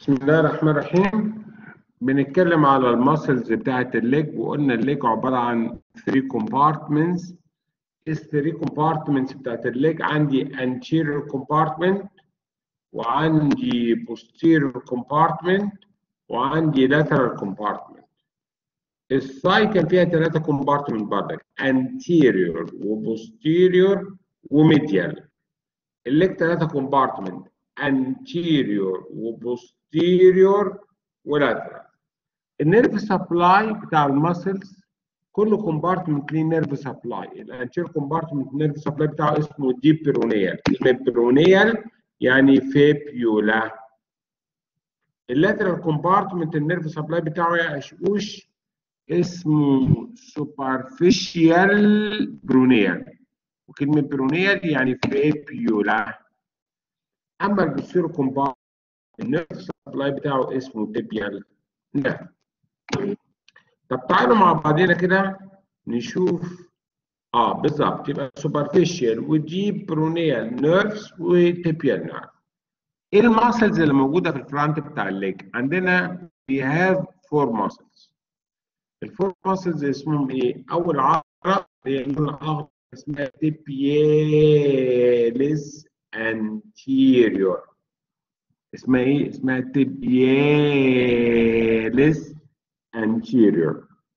بسم الله الرحمن الرحيم بنتكلم على الماسلز بتاعة الليج وقلنا الليج عبارة عن 3 compartments ال 3 compartments بتاعة الليج عندي anterior compartment وعندي posterior compartment وعندي lateral compartment الثاي كان فيها ثلاثة compartment برضك anterior وposterior وميديال الليج ثلاثة compartment anterior وposterior ولاترال النيرف سبلاي بتاع المسلز كل كومبارتمنت ليه نيرف سبلاي الانتير كومبارتمنت نيرف سبلاي بتاعه اسمه دي بيرونيال كلمه بيرونيال يعني فيبيولا اللاترال كومبارتمنت النيرف سبلاي بتاعه يا اشقوش اسمه سوبرفيشيال برونيال وكلمه برونيال يعني فيبيولا اما البوستيرو كومبارتمنت النيرف سبلاي بتاعه اسمه تيبيال نيرف طب تعالوا مع بعضينا كده نشوف اه بالظبط يبقى سوبرفيشال وديب برونيال نيرفز وتيبيال نيرف ايه الماسلز اللي موجوده في الفرونت بتاع الليج عندنا we have four muscles الفور ماسلز اسمهم ايه اول عضله هي الاخضر اسمها تيبياليس anterior اسمها ايه؟ اسمها tibialis anterior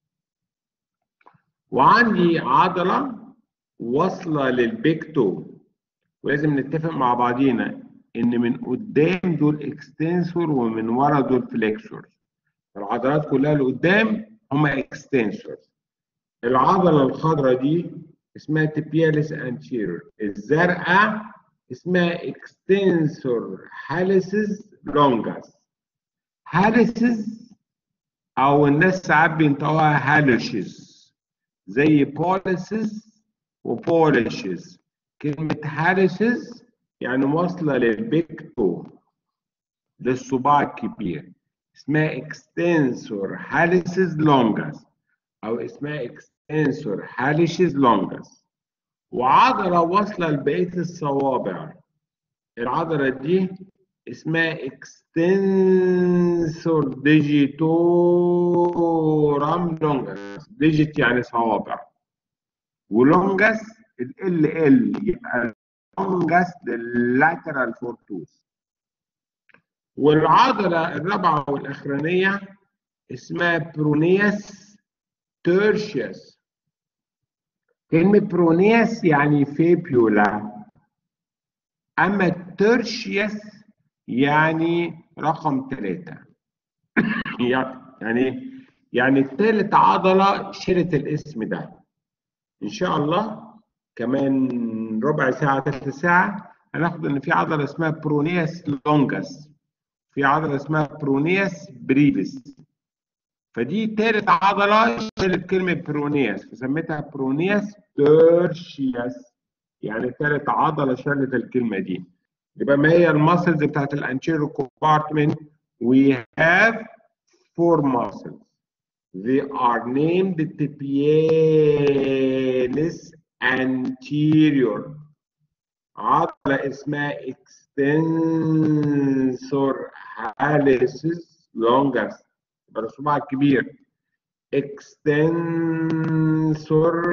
وعندي عضلة واصلة للبيكتو ولازم نتفق مع بعضينا ان من قدام دول اكستنسور ومن ورا دول فليكسور العضلات كلها اللي قدام هما اكستنسور العضلة الخضراء دي اسمها tibialis anterior الزرقاء اسمها اكستنسور هاليسز لونجاس هاليسز او الناس ساعات بينطقوها هالشز زي بوليسز وبوليشز كلمة هاليسز يعني واصلة للبيكتو للصباع الكبير اسمها اكستنسور هاليسز لونجاس او اسمها اكستنسور هاليشز لونجاس وعضلة واصلة لبقية الصوابع العضلة دي اسمها اكستنسور ديجيتورام لونجس ديجيت يعني صوابع ولونجس ال ال يبقى لونجس لللاترال فورتوس والعضلة الرابعة والأخرانية اسمها برونياس تيرشيوس كلمة برونياس يعني فيبيولا أما تيرشيوس يعني رقم ثلاثة يعني يعني الثالث عضلة شالت الاسم ده إن شاء الله كمان ربع ساعة ثلث ساعة هناخد إن في عضلة اسمها برونياس لونجاس في عضلة اسمها برونياس بريفس فدي تالت عضلة شالت كلمة برونياس فسميتها برونياس تيرشياس يعني تالت عضلة شالت الكلمة دي يبقى ما هي الماسلز بتاعت الانتيريور كومبارتمنت we have four muscles they are named tibialis anterior عضلة اسمها extensor hallucis longus يبقى الصباع الكبير extensor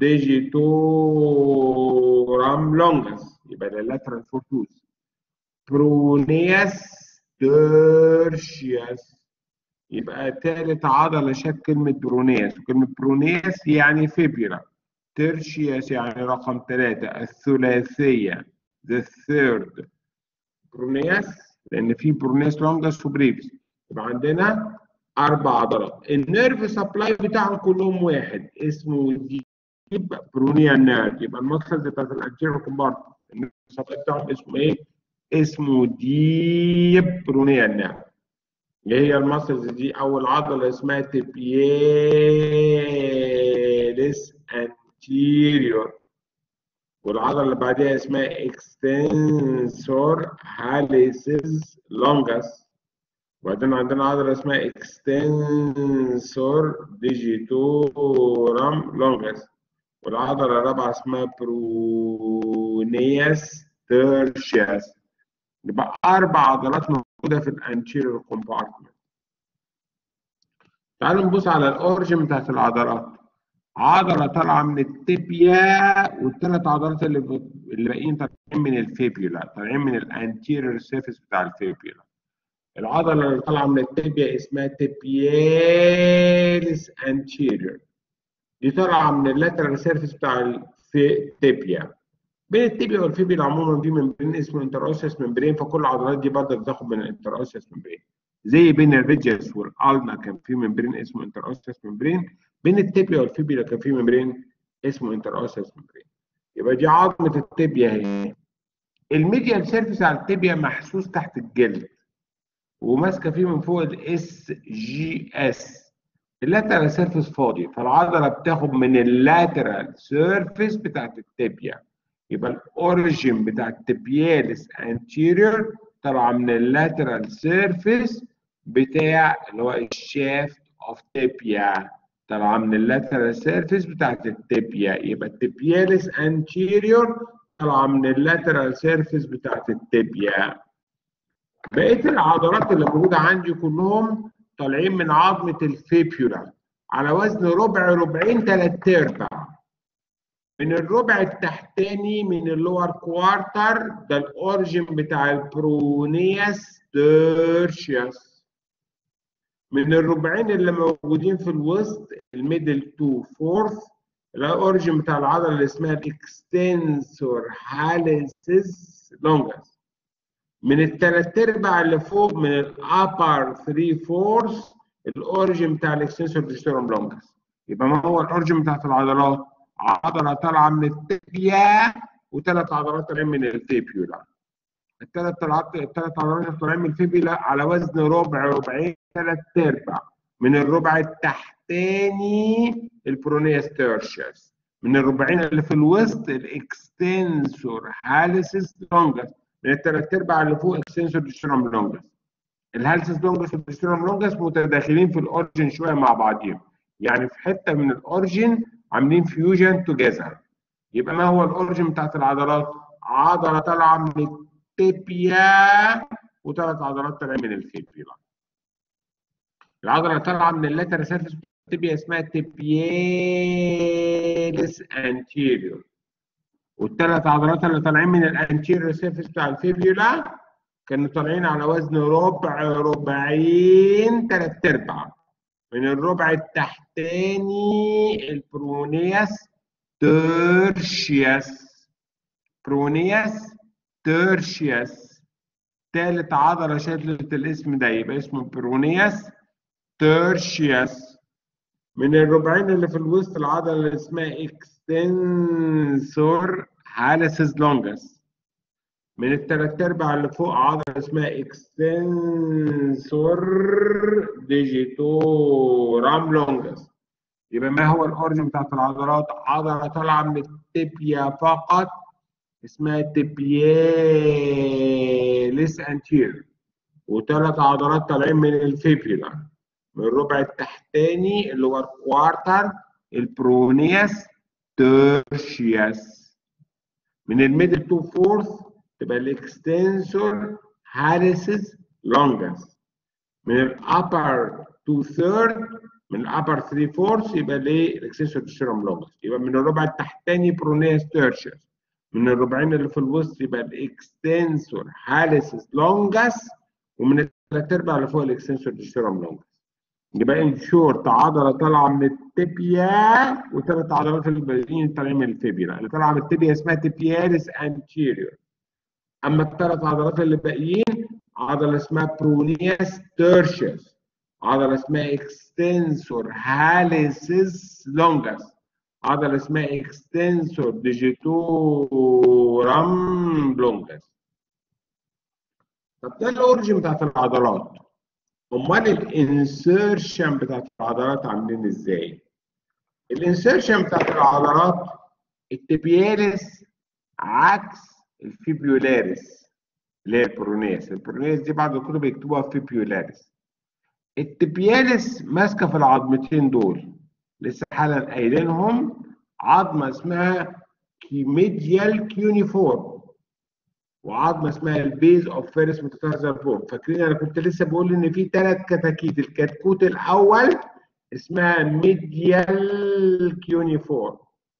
digitorum longus يبقى ده lateral fortus برونياس تيرشياس يبقى ثالث عضلة شك كلمة برونياس وكلمة برونياس يعني فيبيرا تيرشياس يعني رقم ثلاثة الثلاثية the third برونياس لأن في برونياس لونجس وبريفس يبقى عندنا أربع عضلات النيرف سبلاي بتاعهم كلهم واحد اسمه ديب برونيال نيرف يبقى المسلز بتاعت الانتيريور كومبارتمنت النيرف سبلاي بتاعهم اسمه ايه؟ اسمه ديب برونيال نيرف اللي هي المسلز دي اول عضله اسمها تبياليس انتيريور والعضله اللي بعدها اسمها اكستنسور هاليسز لونجس وبعدين عندنا عضله اسمها اكستنسور ديجيتورام لونجس والعضله الرابعه اسمها برونياس تيرشياس يبقى اربع عضلات موجوده في الانتيريور كومبارتمنت تعالوا نبص على الاورجن بتاعت العضلات عضله طالعه من التibia والثلاث عضلات اللي اللي باقيين طالعين من الفيبيولا طالعين من الانتيريور سيرفيس بتاع الفيبيولا العضله اللي طالعه من التibia اسمها tibialis anterior دي طالعه من اللاترال سيرفيس بتاع التibia بين التibia والفيبيولا عموما في ممبرين اسمه انتراوسيس ممبرين فكل العضلات دي برضه بتاخد من الانتراوسيس ممبرين زي بين الريجس والالنا كان في ممبرين اسمه انتراوسيس ممبرين بين التibia والفيبيولا كان في ممبرين اسمه انتراوسيس ممبرين يبقى دي عظمه التibia اهي الميديال سيرفيس على التibia محسوس تحت الجلد وماسكه فيه من فوق الاس جي اس اللاترال سيرفيس فاضي فالعضله بتاخد من اللاترال سيرفيس بتاعت التibia يبقى الاوريجين بتاع التبيالس انتيريور طالعه من اللاترال سيرفيس بتاع اللي هو الشافت اوف تيبيا طالعه من اللاترال سيرفيس بتاعت التيبيا يبقى التبيالس انتيريور طالعه من اللاترال سيرفيس بتاعت التيبيا بقيه العضلات اللي موجوده عندي كلهم طالعين من عظمه الفيبيولا على وزن ربع ربعين ثلاث ارباع من الربع التحتاني من اللور كوارتر ده الاوريجين بتاع البرونياس تيرشيوس من الربعين اللي موجودين في الوسط الميدل تو فورث الاوريجين بتاع العضله اللي اسمها الاكستنسور هاليسيس لونجس من الثلاث ارباع اللي فوق من الابر 3 فورث الاوريجين بتاع الاكستنسور ديستورم لونجس يبقى ما هو الاوريجين بتاعت العضلات عضله طالعه من التبيا وثلاث عضلات طالعين من الفيبيولا الثلاث طلعات الثلاث عضلات اللي طالعين من الفيبيولا على وزن ربع ربعين ثلاث ارباع من الربع التحتاني البرونياس تيرشيس من الربعين اللي في الوسط الاكستنسور هاليسيس لونجس من الثلاث ارباع اللي فوق اكستنسور ديسترام لونجس الهاليسيس لونجس والديسترام لونجس متداخلين في الاورجن شويه مع بعضهم يعني في حته من الاورجن عاملين فيوجن توجذر يبقى ما هو الاوريجن بتاعت العضلات عضله طالعه من التبيا وثلاث عضلات طالعين من الفيبيولا العضله طالعه من اللاتر سيرفيس التبيا اسمها تبيالس انتيريور والثلاث عضلات اللي طالعين من الانتيريور سيرفيس بتاع الفيبيولا كانوا طالعين على وزن ربع ربعين ثلاث ارباع من الربع التحتاني البرونياس تيرشياس برونياس تيرشياس ثالث عضله شدت الاسم ده يبقى اسمه برونياس تيرشياس من الربعين اللي في الوسط العضله اللي اسمها اكستنسور هاليسيس لونجس من الثلاث ارباع اللي فوق عضله اسمها اكستنسور ديجيتورام لونجس يبقى ما هو الاوريجن بتاعت العضلات عضله طالعه من التبيا فقط اسمها تبياليس انتير وثلاث عضلات طالعين من الفيبيولا من الربع التحتاني اللي هو الكوارتر البرونياس تيرشياس من الميدل تو فورث تبقى الاكستنسور هاليسيس لونجس من الابر تو ثيرد من الابر 3 فورث يبقى ليه الاكستنسور ديسترم لونجس يبقى من الربع التحتاني برونياس تيرشيس من الربعين اللي في الوسط يبقى الاكستنسور هاليسيس لونجس ومن الثلاث ارباع اللي فوق الاكستنسور ديسترم لونجس يبقى ان شورت عضله طالعه من التبيا وثلاث عضلات الباقيين طالعين من الفيبيلا اللي طالعه من التبيا اسمها تبياليس انتيريور اما الثلاث عضلات اللي باقيين عضله اسمها برونياس تيرشيس عضله اسمها اكستنسور هاليسيس لونجس عضله اسمها اكستنسور ديجيتورام لونجس طب ده الاوريجن بتاعت العضلات امال الانسيرشن بتاعت العضلات عاملين ازاي الانسيرشن بتاعت العضلات التبياليس عكس الفيبيولاريس اللي هي البرونيس البرونيس دي بعض الكتب بيكتبوها فيبيولاريس التبياليس ماسكه في العظمتين دول لسه حالا قايلينهم عظمه اسمها كيميديال كيونيفورم وعظمه اسمها البيز اوف فيرس ميتاتارزال بون فاكرين انا كنت لسه بقول ان في ثلاث كتاكيت الكتكوت الاول اسمها ميديال كيونيفورم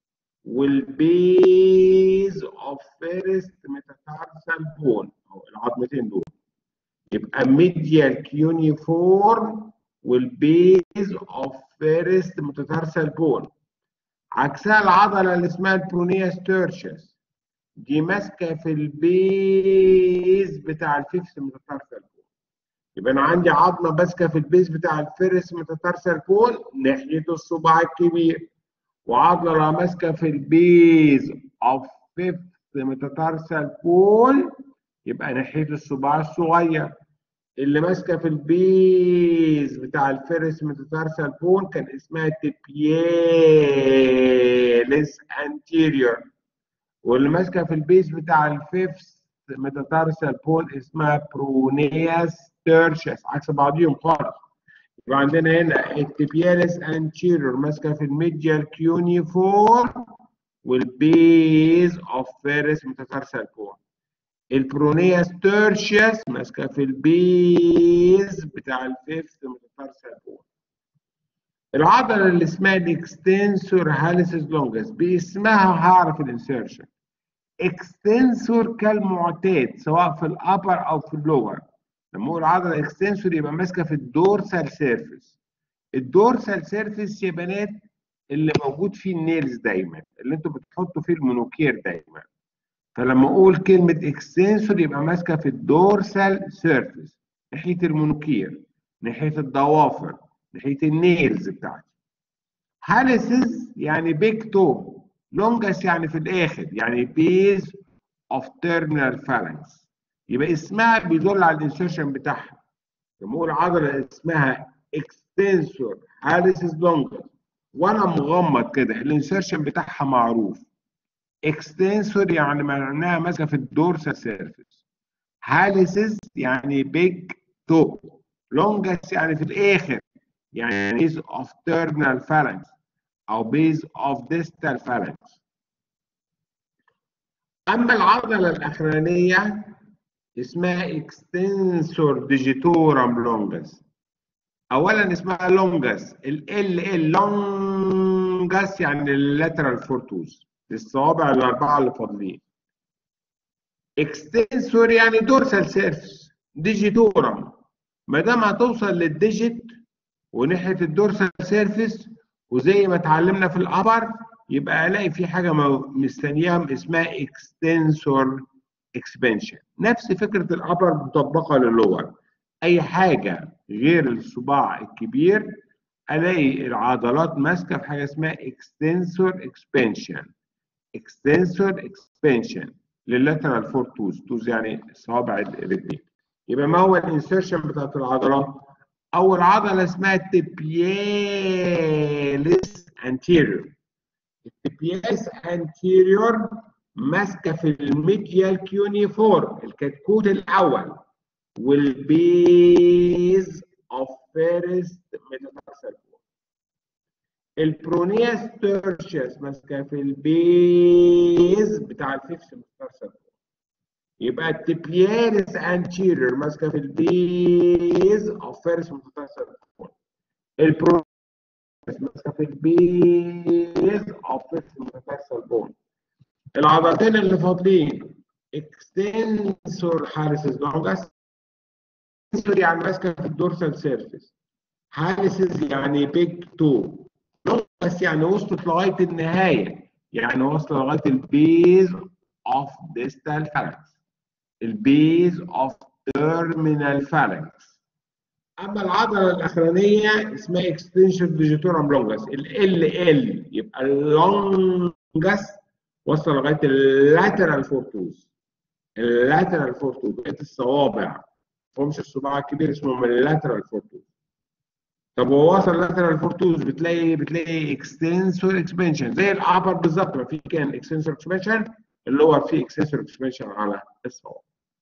والبيز اوف فيرست ميتاتارزال بون او العظمتين دول يبقى ميديال كيونيفورم والبيز اوف فيرست ميتاتارزال بون عكسها العضله اللي اسمها البرونياس تيرشس دي ماسكه في البيز بتاع الفيفث ميتاتارسال بون يبقى انا عندي عظمه ماسكه في البيز بتاع الفيرس ميتاتارسال بون ناحيه الصباع الكبير وعضله ماسكه في البيز اوف فيفث ميتاتارسال بون يبقى ناحيه الصباع الصغير اللي ماسكه في البيز بتاع الفيرس ميتاتارسال بون كان اسمها تيبياليس انتيريور واللي ماسكه في البيز بتاع الفيفث ميتاتارسال بون اسمها برونياس تيرشس عكس بعضيهم خالص يبقى عندنا هنا التيبياليس انتيريور ماسكه في الميديال كيونيفور والبيز اوف فيرس ميتاتارسال بون البرونياس تيرشيس ماسكه في البيز بتاع الفيفث ميتاتارسال بون العضله اللي اسمها الاكستنسور هاليسيس لونجس باسمها هعرف الانسيرشن اكستنسور كالمعتاد سواء في الابر او في اللور لما اقول عضله اكستنسور يبقى ماسكه في الدورسال سيرفيس الدورسال سيرفيس يا بنات اللي موجود فيه النيلز دايما اللي انتوا بتحطوا فيه المونوكير دايما فلما اقول كلمه اكستنسور يبقى ماسكه في الدورسال سيرفيس ناحيه المونوكير ناحيه الضوافر ناحيه النيلز بتاعتي هاليسز يعني بيج تو لونجس يعني في الاخر يعني بيز اوف تيرمينال فالانكس يبقى اسمها بيدل على الانسيرشن بتاعها لما اقول عضله اسمها اكستنسور هاليسز لونجس وانا مغمض كده الانسيرشن بتاعها معروف اكستنسور يعني معناها ماسكه في الدورسال سيرفيس هاليسز يعني بيج تو لونجس يعني في الاخر يعني بيز اوف تيرمينال فالانكس او بيز اوف ديستال فالانكس اما العضله الاخرانيه اسمها اكستنسور ديجيتورم لونجس اولا اسمها لونجس ال ال لونجس يعني اللاترال فورتوز الصوابع الاربعه اللي فاضلين اكستنسور يعني دورسال سيرفس ديجيتورم ما دام هتوصل للديجيت وناحيه الدورسال سيرفيس وزي ما اتعلمنا في الابر يبقى الاقي في حاجه مستنياها اسمها اكستنسور اكسبانشن نفس فكره الابر مطبقه للور اي حاجه غير الصباع الكبير الاقي العضلات ماسكه في حاجه اسمها اكستنسور اكسبانشن اكستنسور اكسبانشن لللاترال فور توز توز يعني صوابع الرجلين يبقى ما هو الانسيرشن بتاعت العضلات اول عضله اسمها التبياليس انتيريور التبياليس انتيريور ماسكه في الميديال كيونيفورم الكتكوت الاول والبيز اوف فيرست ميتاتارسال البرونياس تيرشيس ماسكه في البيز بتاع الفيفث ميتاتارسال يبقى التبياليس انتيريور ماسكه في البيز اوف فيرست ميتاتارسال البرونياس ماسكه في البيز اوف فيفث ميتاتارسال بون العضلتين اللي فاضلين اكستنسور هاليسز لونجاس اكستنسور يعني ماسكه في الدورسال سيرفيس هاليسز يعني بيج تو لونجاس يعني وصلت لغايه النهايه يعني واصله لغايه البيز اوف ديستال فالانكس البيز اوف تيرمينال فالانكس اما العضله الاخرانيه اسمها اكستنشن ديجيتورم لونجاس ال ال يبقى اللونجاس وصل لغايه اللاترال فورتوز اللاترال فورتوز بقيت الصوابع فمش الصباع الكبير اسمهم اللاترال فورتوز طب هو وصل اللاترال فورتوز بتلاقي بتلاقي اكستنسور اكسبانشن زي الابر بالظبط ما في كان اكستنسور اكسبانشن اللي هو في اكستنسور اكسبانشن على الصوابع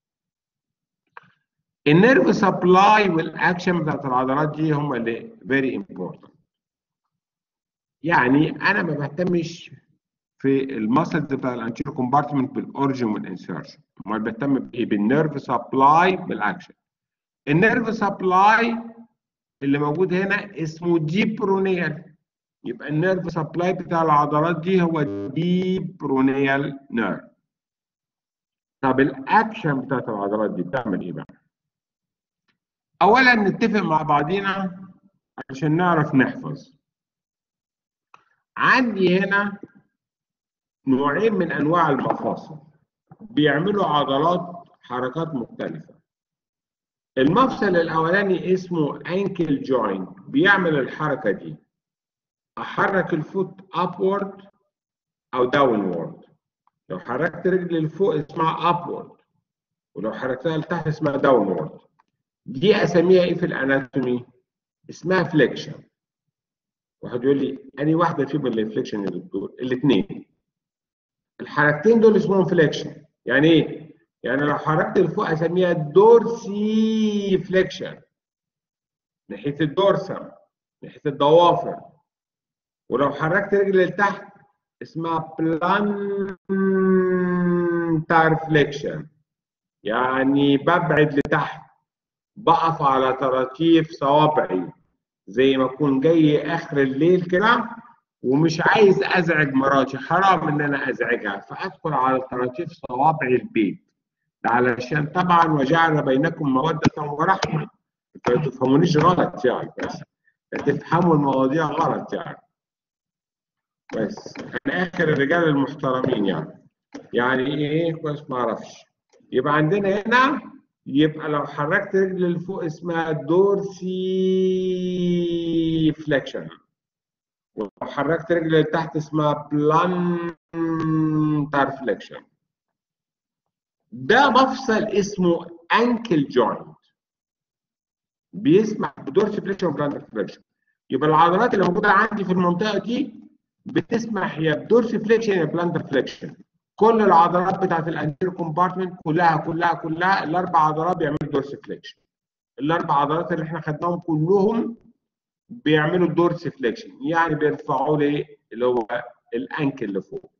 النيرف سبلاي والاكشن بتاعت العضلات دي هم اللي فيري امبورتنت يعني انا ما بهتمش في المسلز بتاع الانتيرو كومبارتمنت بالاورجن والانسيرشن امال بهتم بايه بالنيرف سبلاي بالاكشن النيرف سبلاي اللي موجود هنا اسمه ديبرونيال يبقى النيرف سبلاي بتاع العضلات دي هو ديبرونيال نيرف طب الاكشن بتاعت العضلات دي بتعمل ايه بقى اولا نتفق مع بعضينا عشان نعرف نحفظ عندي هنا نوعين من انواع المفاصل بيعملوا عضلات حركات مختلفه المفصل الاولاني اسمه انكل جوينت بيعمل الحركه دي احرك الفوت ابورد او داونورد لو حركت رجلي لفوق اسمها ابورد ولو حركتها لتحت اسمها داونورد دي اسميها ايه في الاناتومي اسمها فليكشن واحد يقول لي اني واحده فيهم اللي فليكشن يا دكتور الاثنين الحركتين دول اسمهم فليكشن يعني ايه يعني لو حركت لفوق اسميها دورسي فليكشن ناحيه الدورسم ناحيه الضوافر ولو حركت رجلي لتحت اسمها بلانتار فليكشن يعني ببعد لتحت بقف على طراطيف صوابعي زي ما اكون جاي اخر الليل كده ومش عايز ازعج مراتي حرام ان انا ازعجها فادخل على طراطيف صوابعي البيت ده علشان طبعا وجعل بينكم موده ورحمه انتوا ما تفهمونيش غلط يعني بس تفهموا المواضيع غلط يعني بس انا اخر الرجال المحترمين يعني يعني ايه كويس ما اعرفش يبقى عندنا هنا يبقى لو حركت رجل لفوق اسمها دورسي فليكشن ولو حركت رجل لتحت اسمها بلانتار فليكشن ده مفصل اسمه انكل جوينت بيسمح بدورسي فليكشن وبلانتار فليكشن يبقى العضلات اللي موجوده عندي في المنطقه دي بتسمح يا بدورسي فليكشن يا بلانتر فليكشن كل العضلات بتاعت الانتيرو كومبارتمنت كلها كلها كلها الاربع عضلات بيعملوا دورسي فليكشن الاربع عضلات اللي احنا خدناهم كلهم بيعملوا الدورسي فليكشن يعني بيرفعوا لي اللي هو الانكل لفوق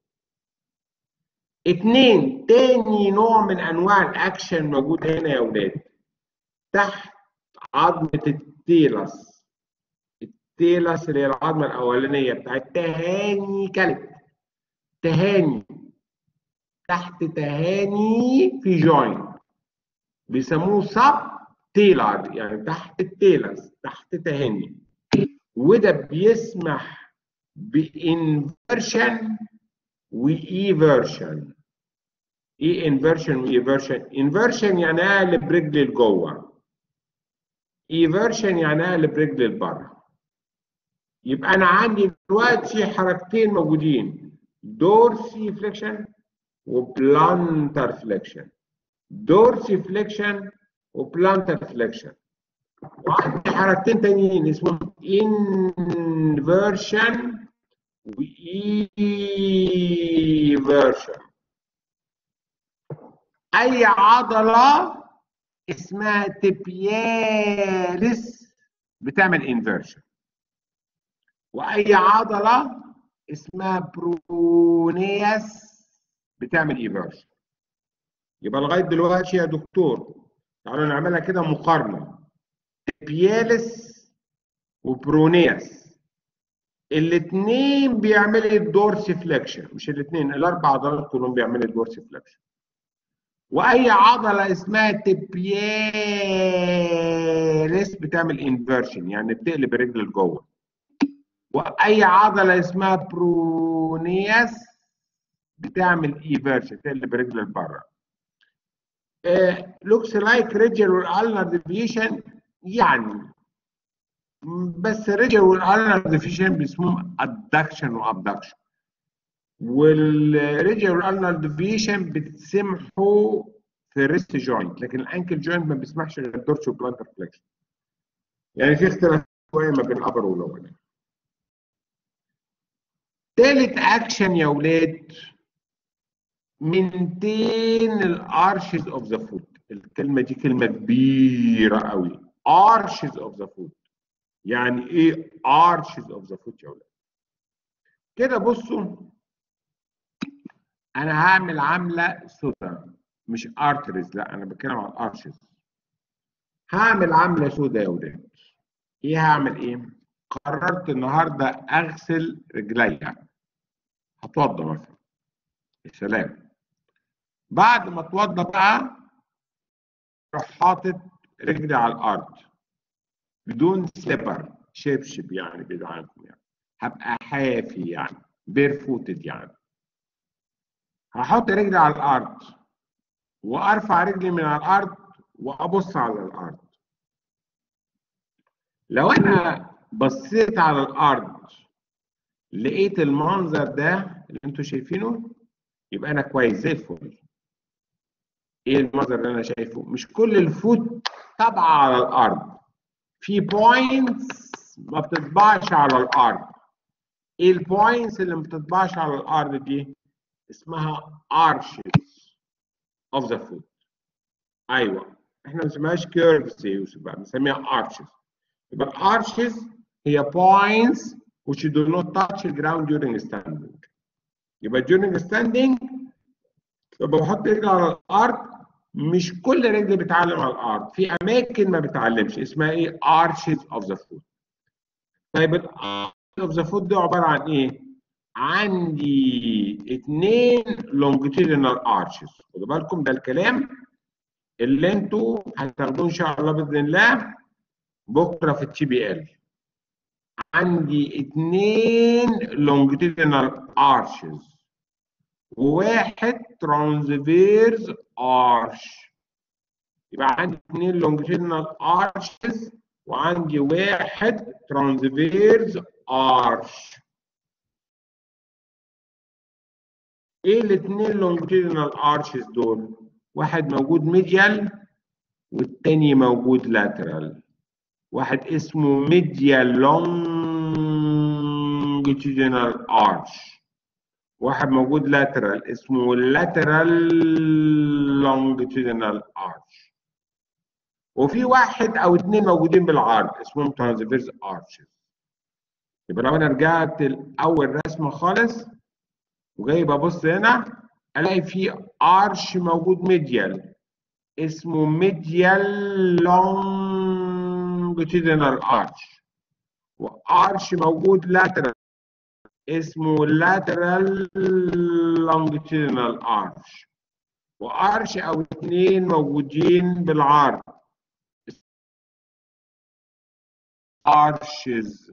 اتنين تاني نوع من انواع الاكشن موجود هنا يا ولاد تحت عظمه التيلس التيلس اللي هي العظمه الاولانيه بتاعت تهاني كلب تهاني تحت تهاني في جوين بيسموه سب تيلر يعني تحت التيلس تحت تهاني وده بيسمح بانفرشن وايفرشن ايه انفرشن وايفرشن انفرشن يعني اقلب رجلي لجوه ايفرشن يعني اقلب رجلي لبره يبقى انا عندي دلوقتي حركتين موجودين دورسي فليكشن وبلانتر فليكشن دورسي فليكشن وبلانتر فليكشن وعندي حركتين تانيين اسمهم انفرشن وايفرشن اي عضله اسمها تبيالس بتعمل انفرشن واي عضله اسمها برونياس بتعمل ايفرشن يبقى لغايه دلوقتي يا دكتور تعالوا نعملها كده مقارنه بيالس وبرونياس الاثنين بيعملوا الدورسي فليكشن مش الاثنين الاربع عضلات كلهم بيعملوا الدورسي فليكشن واي عضله اسمها تبيالس بتعمل انفرشن يعني بتقلب الرجل لجوه واي عضله اسمها برونياس بتعمل ايفرشن تقلب رجل لبره لوكس لايك ريجل والالنر ديفيشن يعني بس الريجل والالنر ديفيشن بيسموهم ادكشن وابدكشن والريجل والالنر ديفيشن بتسمحوا في الريست جوينت لكن الانكل جوينت ما بيسمحش غير الدورسو بلانتر فليكشن يعني في اختلاف شويه ما بين الابر واللور تالت اكشن يا ولاد maintain الارشز اوف ذا فوت الكلمه دي كلمه كبيره قوي arches of the foot يعني ايه arches of the foot يا ولاد كده بصوا انا هعمل عامله سودا مش ارتريز لا انا بتكلم عن ارشز هعمل عامله سودا يا ولاد ايه هعمل ايه قررت النهارده اغسل رجليا هتوضى مثلا يا سلام بعد ما اتوضى بقى اروح حاطط رجلي على الارض بدون سليبر شبشب يعني بعيد عنكم يعني هبقى حافي يعني بير فوتد يعني هحط رجلي على الارض وارفع رجلي من على الارض وابص على الارض لو انا بصيت على الارض لقيت المنظر ده اللي انتوا شايفينه يبقى انا كويس زي الفل ايه المنظر اللي انا شايفه مش كل الفوت طبعا على الارض في بوينتس ما بتطبعش على الارض ايه البوينتس اللي ما بتطبعش على الارض دي اسمها arches of the foot ايوه احنا ما بنسميهاش كيرفز يا يوسف بقى بنسميها arches يبقى arches هي points which do not touch the ground during standing يبقى during standing يبقى بحط رجلي على الارض مش كل رجل بتعلم على الارض في اماكن ما بتعلمش اسمها ايه arches of the foot طيب الارش اوف ذا فوت دي عباره عن ايه عندي اثنين longitudinal arches خدوا بالكم ده الكلام اللي انتوا هتاخدوه ان شاء الله باذن الله بكره في التي بي ال عندي اثنين longitudinal arches وواحد transverse arch يبقى عندي اثنين longitudinal arches وعندي واحد transverse arch ايه الاثنين longitudinal arches دول واحد موجود medial والتاني موجود lateral واحد اسمه medial longitudinal arch واحد موجود lateral اسمه lateral longitudinal arch وفي واحد او اثنين موجودين بالعرض اسمهم transverse arches يبقى لو انا رجعت لاول رسمه خالص وجاي ببص هنا الاقي في ارش موجود ميديال اسمه ميديال longitudinal arch وارش موجود lateral اسمه lateral longitudinal arch وارش او اثنين موجودين بالعرض arches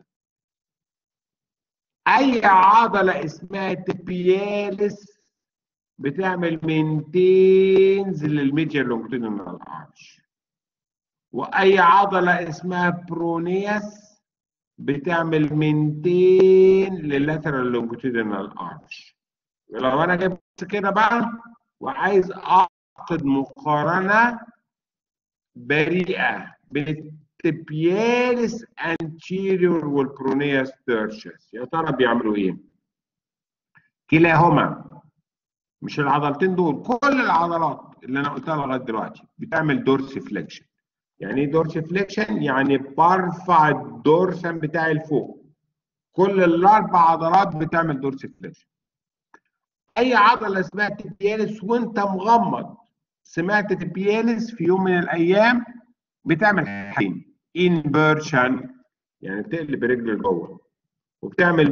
اي عضله اسمها تبيالس بتعمل مينتينز للميديال لونجيتودينال ارش واي عضله اسمها برونياس بتعمل مينتين لللاترال لونجيتودينال ارش لو انا جبت كده بقى وعايز اعقد مقارنه بريئه بين التبيالس انتيريور والبرونياس تيرشس يا ترى بيعملوا ايه؟ كلاهما مش العضلتين دول كل العضلات اللي انا قلتها لغايه دلوقتي بتعمل دورسي فليكشن يعني ايه دورسي فليكشن؟ يعني برفع الدورسم بتاعي لفوق كل الاربع عضلات بتعمل دورسي فليكشن اي عضله اسمها تبيالس وانت مغمض سمعت تبيالس في يوم من الايام بتعمل حاجتين انفيرشن يعني بتقلب رجل لجوه وبتعمل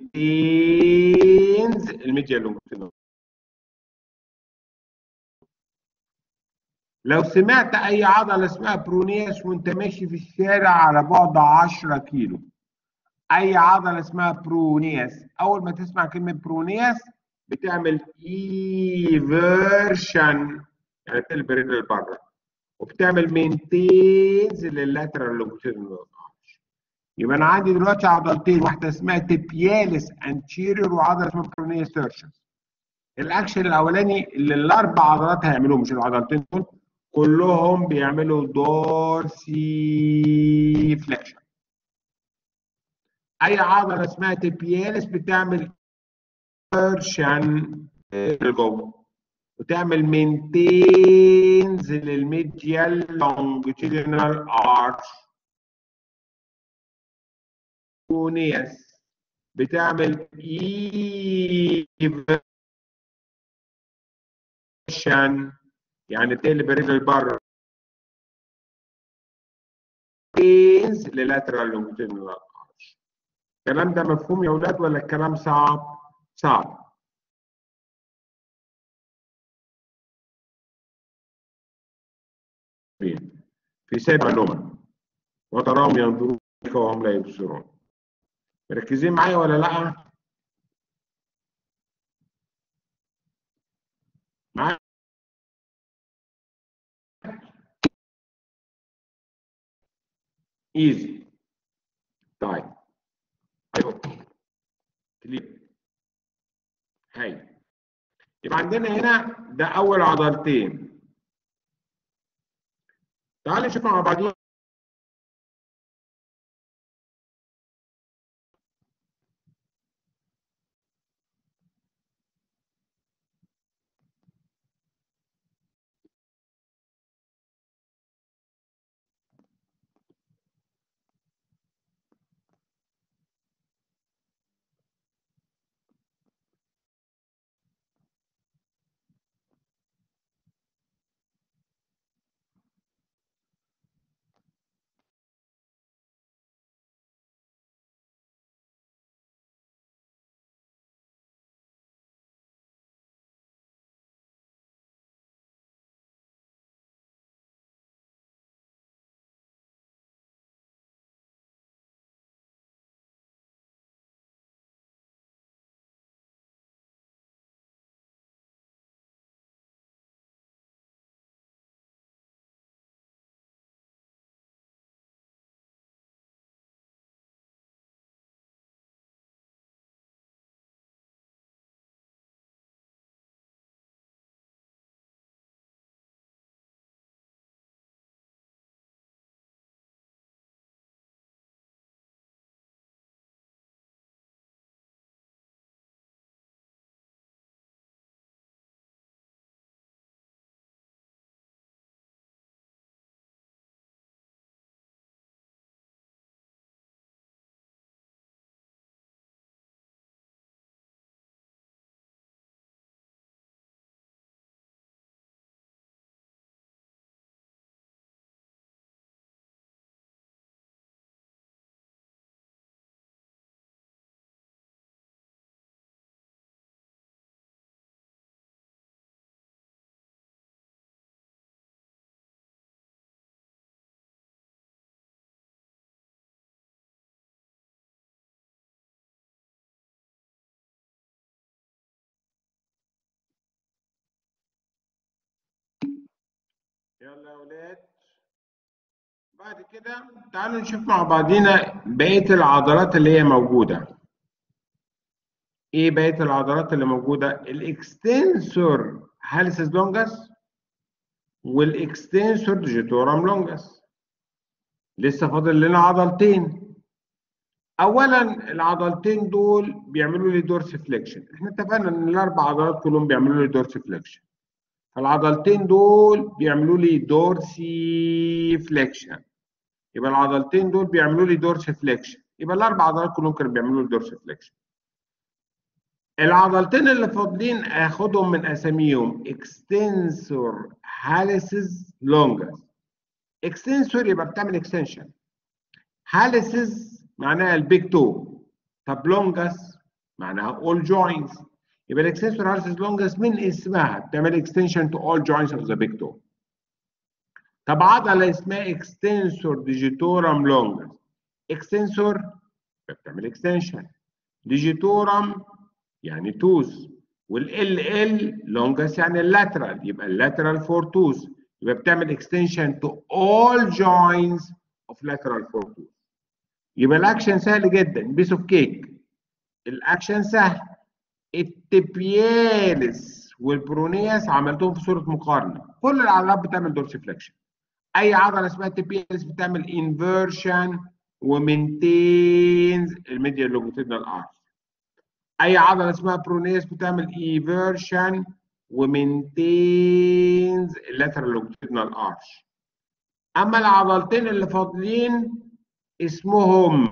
مينتينز الميديا لونجيتودينال لو سمعت اي عضله اسمها برونياس وانت ماشي في الشارع على بعد 10 كيلو اي عضله اسمها برونياس اول ما تسمع كلمه برونياس بتعمل ايفيرشن يعني تقلب رجل لبره وبتعمل مينتينز لللاترال لونجيتودينال ارش يبقى انا عندي دلوقتي عضلتين واحده اسمها تبيالس انتيريور وعضله اسمها برونياس تيرشس الاكشن الاولاني اللي الاربع عضلات هيعملوه مش العضلتين دول كلهم بيعملوا دورسي فليكشن اي عضله اسمها تبيالس بتعمل فيرشن لجوه وتعمل مينتينز للميديال لونجيتودينال ارش كونياس بتعمل inversion يعني تقلب الرجل لبره للاترال لونجيتودينال ارش الكلام ده مفهوم يا اولاد ولا الكلام صعب؟ صعب في سبع نمر وتراهم ينظرون وهم لا يبصرون مركزين معايا ولا لا؟ معايا ايزي طيب ايوه كليب هاي يبقى عندنا هنا ده اول عضلتين تعالوا نشوف مع بعضين يلا يا اولاد بعد كده تعالوا نشوف مع بعضينا بقيه العضلات اللي هي موجوده ايه بقيه العضلات اللي موجوده الاكستنسور هالسيس لونجس والاكستنسور ديجيتورام لونجس لسه فاضل لنا عضلتين اولا العضلتين دول بيعملوا لي دورس فليكشن احنا اتفقنا ان الاربع عضلات كلهم بيعملوا لي دورس فليكشن فالعضلتين دول بيعملوا لي دورسي فليكشن يبقى العضلتين دول بيعملوا لي دورس فليكشن يبقى الاربع عضلات كلهم كانوا بيعملوا لي دورس فليكشن العضلتين اللي فاضلين اخدهم من اساميهم اكستنسور هاليسز لونجس اكستنسور يبقى بتعمل اكستنشن هاليسز معناها البيج تو طب لونجس معناها اول جوينتس يبقى الاكستنسور هاليسز لونجس من اسمها بتعمل اكستنشن تو اول جوينتس اوف ذا بيج تو طب عضله اسمها اكستنسور ديجيتورام لونجس اكستنسور بتعمل اكستنشن ديجيتورام يعني توز والال ال لونجس يعني اللاترال يبقى اللاترال فور توز يبقى بتعمل اكستنشن تو اول جوينتس اوف لاترال فور توز يبقى الاكشن سهل جدا بيس اوف كيك الاكشن سهل التبيالس والبرونياس عملتهم في صوره مقارنه كل العضلات بتعمل دورسيفليكشن اي عضله اسمها تبيالس بتعمل انفيرشن ومينتينز الميديال لونجيتودينال ارش اي عضله اسمها برونياس بتعمل ايفيرشن ومينتينز اللاترال لونجيتودينال ارش اما العضلتين اللي فاضلين اسمهم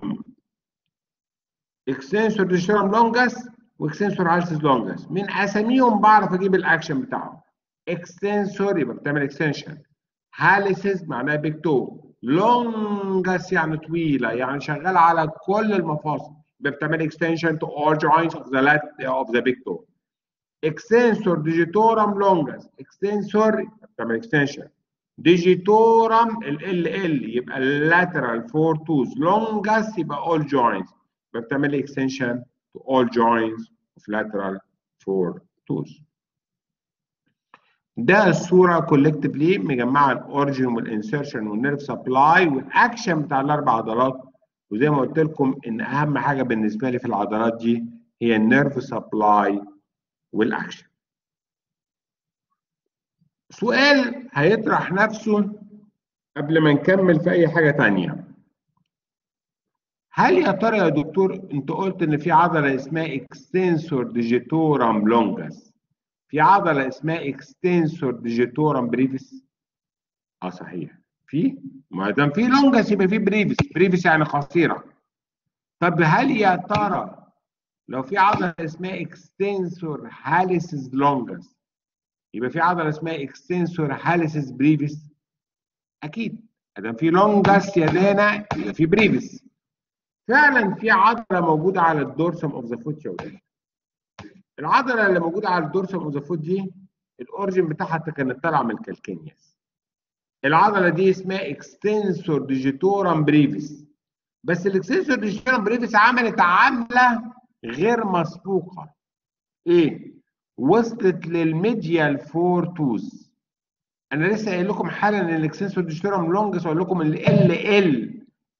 اكستنسور ديشرام لونجس واكستنسور هالسيس لونجس من اساميهم بعرف اجيب الاكشن بتاعهم اكستنسور يبقى بتعمل اكستنشن هاليسز معناها بيج تو لونجس يعني طويله يعني شغاله على كل المفاصل يبقى بتعمل extension to all joints of the lat of the big toe extensor digitorum longus extensor بتعمل extension digitorum ال ال يبقى lateral four toes longus يبقى all joints يبقى بتعمل extension to all joints of lateral four toes ده الصوره كولكتفلي مجمعه الاوريجن والانسرشن والنيرف سبلاي والاكشن بتاع الاربع عضلات وزي ما قلت لكم ان اهم حاجه بالنسبه لي في العضلات دي هي النيرف سبلاي والاكشن سؤال هيطرح نفسه قبل ما نكمل في اي حاجه تانية هل يا ترى يا دكتور انت قلت ان في عضله اسمها اكستنسور ديجيتورام لونجس في عضله اسمها اكستنسور ديجيتورام بريفيس اه صحيح في ما دام في لونجس يبقى في بريفيس بريفيس يعني قصيره طب هل يا ترى لو في عضله اسمها اكستنسور هاليسز لونجس يبقى في عضله اسمها اكستنسور هاليسز بريفيس اكيد ما دام في لونجس يا دانا يبقى في بريفيس فعلا في عضله موجوده على الدورسم اوف ذا فوت يا ولاد العضله اللي موجوده على الدورسم اوف ذا فوت دي الاورجن بتاعها كانت طالعه من الكالكينياس العضله دي اسمها اكستنسور ديجيتورام بريفيس بس الاكستنسور ديجيتورام بريفيس عملت عمله غير مسبوقه ايه وصلت للميديال فور توز انا لسه قايل لكم حالا ان الاكستنسور ديجيتورام لونجس اقول لكم ال ال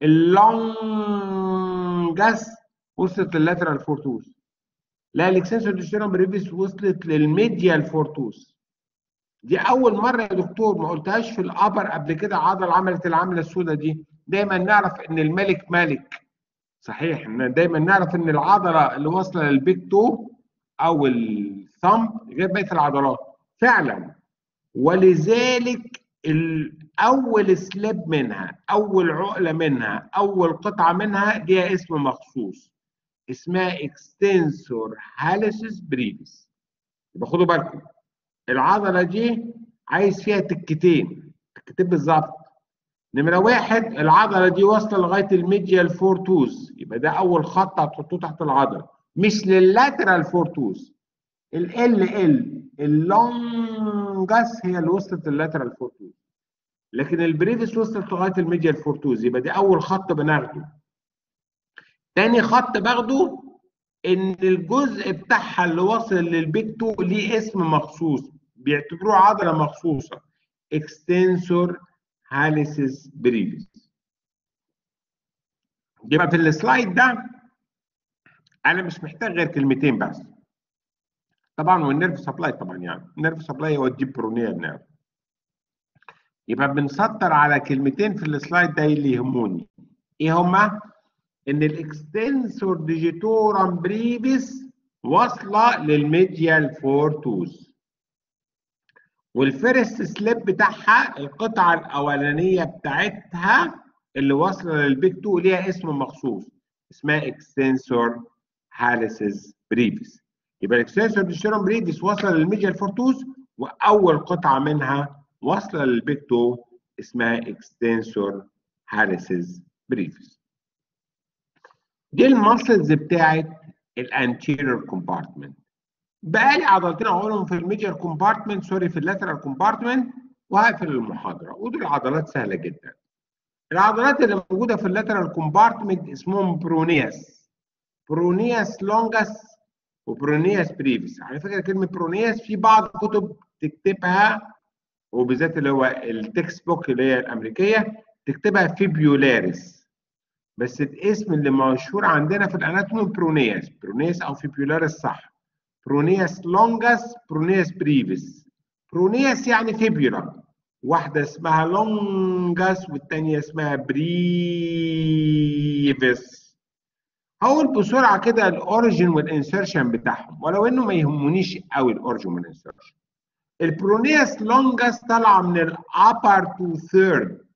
اللونجس وصلت لللاترال فور توز لا الاكستنسور ديجيتورام بريفيس وصلت للميديال فور توز دي اول مره يا دكتور ما قلتهاش في الابر قبل كده عضله عملت العمله السوداء دي دايما نعرف ان الملك ملك صحيح ان دايما نعرف ان العضله اللي واصله للبيك تو او الثumb غير بقيه العضلات فعلا ولذلك اول سليب منها اول عقله منها اول قطعه منها ليها اسم مخصوص اسمها اكستنسور هاليسيس بريفيس يبقى خدوا بالكم العضله دي عايز فيها تكتين تكتين بالظبط نمره واحد العضله دي واصله لغايه الميديال فور توز يبقى ده اول خط هتحطوه تحت العضله مش لللاترال فور توز ال ال ال اللونجس هي اللي وصلت لللاترال فور توز لكن البريفيس وصلت لغايه الميديال فور توز يبقى ده اول خط بناخده تاني خط باخده ان الجزء بتاعها اللي واصل للبيك تو ليه اسم مخصوص بيعتبروه عضله مخصوصه اكستنسور هاليسيس بريفيس يبقى في السلايد ده انا مش محتاج غير كلمتين بس طبعا والنيرف سبلاي طبعا يعني النيرف سبلاي هو الديب برونيال نيرف يبقى بنسطر على كلمتين في السلايد ده اللي يهموني ايه هما ان الاكستنسور ديجيتورام بريفيس واصله للميديال فور توز والفيرست سليب بتاعها القطعه الاولانيه بتاعتها اللي واصله للبيك تو ليها اسم مخصوص اسمها اكستنسور هاليسيس بريفيس يبقى الاكستنسور ديجيتورام بريفيس واصله للميديال فور توز واول قطعه منها واصله للبيك تو اسمها اكستنسور هاليسيس بريفيس دي الماسلز بتاعت الانتيريور كومبارتمنت بقى لي عضلتين اقولهم في الميديال كومبارتمنت سوري في اللاترال كومبارتمنت وهقفل المحاضره ودول عضلات سهله جدا العضلات اللي موجوده في اللاترال كومبارتمنت اسمهم برونياس برونياس لونجاس وبرونياس بريفيس على فكره كلمه برونياس في بعض الكتب تكتبها وبالذات اللي هو التكست بوك اللي هي الامريكيه تكتبها فيبيولاريس بس الاسم اللي مشهور عندنا في الاناتومي برونياس برونياس او فيبيولاريس صح برونياس لونجاس برونياس بريفيس برونياس يعني فيبيولا واحده اسمها لونجاس والثانيه اسمها بريفيس هقول بسرعه كده الاوريجن والانسرشن بتاعهم ولو انه ما يهمونيش قوي الاوريجن والانسرشن البرونياس لونجاس طالعه من الابر تو ثيرد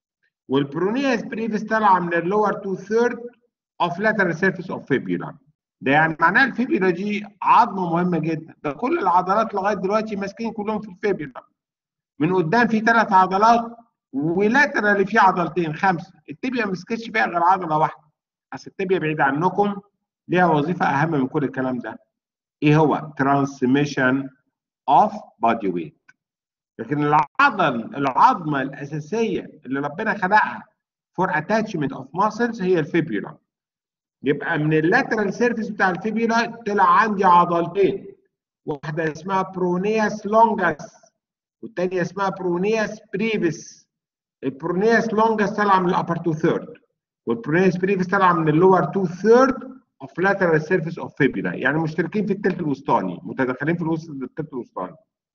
والبرونياس بريفيس طالعه من اللور تو ثيرد اوف lateral surface of fibula ده يعني معناها الفيبيولا دي عظمه مهمه جدا ده كل العضلات لغايه دلوقتي ماسكين كلهم في الفيبيولا من قدام في ثلاث عضلات ولاترالي في عضلتين خمسه التبيه ما مسكتش فيها غير عضله واحده اصل التبيه بعيد عنكم ليها وظيفه اهم من كل الكلام ده ايه هو ترانسميشن اوف بادي ويت لكن العضل العظمه الاساسيه اللي ربنا خلقها فور اتاتشمنت اوف ماسلز هي الفيبيولا يبقى من اللاترال سيرفيس بتاع الفيبيولا طلع عندي عضلتين واحده اسمها برونياس لونجاس والثانيه اسمها برونياس بريفيس البرونياس لونجاس طالعه من الابر تو ثيرد والبرونياس بريفيس طالعه من اللور تو ثيرد اوف lateral surface of fibula يعني مشتركين في الثلث الوسطاني متداخلين في الوسط الثلث الوسطاني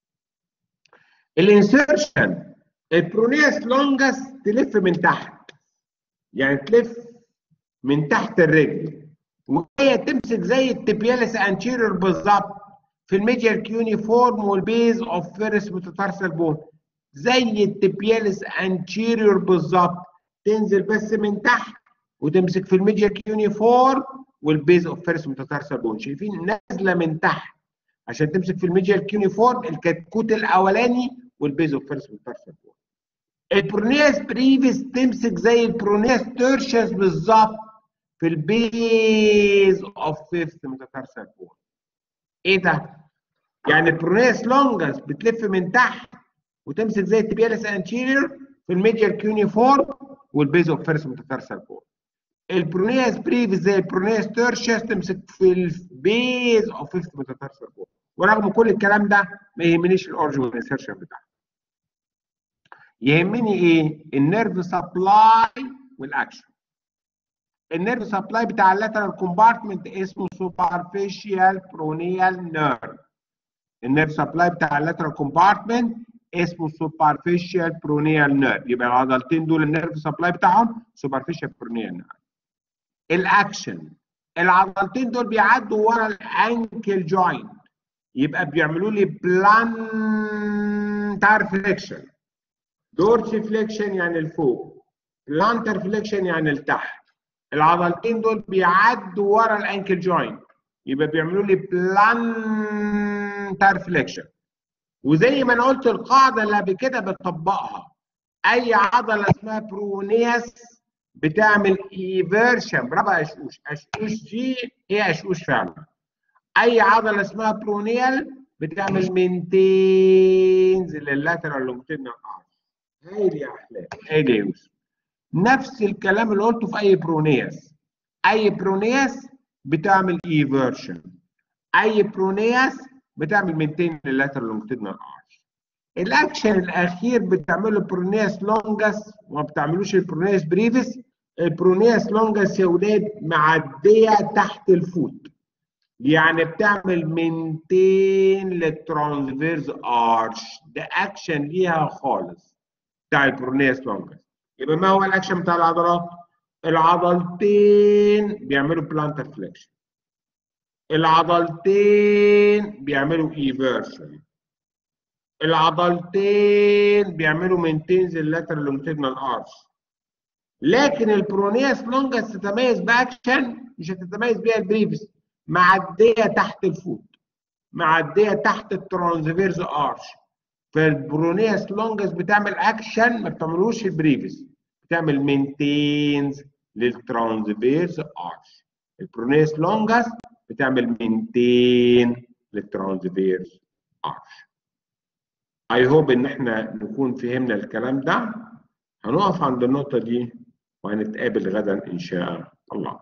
الانسيرشن البرونياس لونجاس تلف من تحت يعني تلف من تحت الرجل وهي تمسك زي التبيالس انتيريور بالظبط في الميديال كيونيفورم والبيز اوف فيرس متترسل بون زي التبيالس انتيريور بالظبط تنزل بس من تحت وتمسك في الميديال كيونيفورم والبيز اوف فيرس متترسل بون شايفين نازله من تحت عشان تمسك في الميديال كيونيفورم الكتكوت الاولاني والبيز اوف فيرس متترسل بون البرونياس بريفيس تمسك زي البرونياس تيرشس بالظبط في البيز اوف فيفث متترسل بون ايه ده؟ يعني البرونياس لونجس بتلف من تحت وتمسك زي التبيالس انتيريور في الميديال كيونيفورم والبيز اوف فيرس متترسل بون البرونياس بريفيس زي البرونياس تيرشس تمسك في البيز اوف فيفث متترسل بون ورغم كل الكلام ده ما يهمنيش الاورجن والانسرشن بتاعها يهمني ايه؟ النيرف سبلاي والاكشن النيرف سبلاي بتاع اللاترال كومبارتمنت اسمه سوبرفيشال برونيال نيرف النيرف سبلاي بتاع اللاترال كومبارتمنت اسمه سوبرفيشال برونيال نيرف يبقى العضلتين دول النيرف سبلاي بتاعهم سوبرفيشال برونيال نيرف الاكشن العضلتين دول بيعدوا ورا الانكل جوينت يبقى بيعملوا لي بلانتار فليكشن دورسي فليكشن يعني لفوق بلانتر فليكشن يعني لتحت العضلتين دول بيعدوا ورا الانكل جوينت يبقى بيعملوا لي بلانتر فليكشن وزي ما انا قلت القاعده اللي قبل كده بتطبقها اي عضله اسمها برونياس بتعمل ايفيرشن برافو يا اشوش اشوش دي هي اشوش فعلا اي عضله اسمها برونيال بتعمل مينتينز لللاترال لونجتيدنال ارش هايل يا احلام هايل يا يوسف نفس الكلام اللي قلته في اي برونياس اي برونياس بتعمل ايفيرشن اي برونياس بتعمل مينتين لللاترال لونجتيدنال ارش الاكشن الاخير بتعمله برونياس لونجس وما بتعملوش البرونياس بريفيس البرونياس لونجس يا ولاد معديه تحت الفوت يعني بتعمل مينتين للترانسفيرز ارش ده اكشن ليها خالص بتاع البرونياس لونجس يبقى ما هو الاكشن بتاع العضلات العضلتين بيعملوا بلانتر فليكشن العضلتين بيعملوا ايفيرشن العضلتين بيعملوا مينتينز اللاترال لونجتيدنال ارش لكن البرونياس لونجس تتميز باكشن مش هتتميز بيها البريفس معديه تحت الفوت معديه تحت الترانسفيرز ارش فالبرونياس لونجس بتعمل اكشن ما بتعملوش البريفس بتعمل مينتينز للترانسفيرز ارش البرونياس لونجس بتعمل مينتين للترانسفيرز ارش اي هوب ان احنا نكون فهمنا الكلام ده هنقف عند النقطه دي وهنتقابل غدا ان شاء الله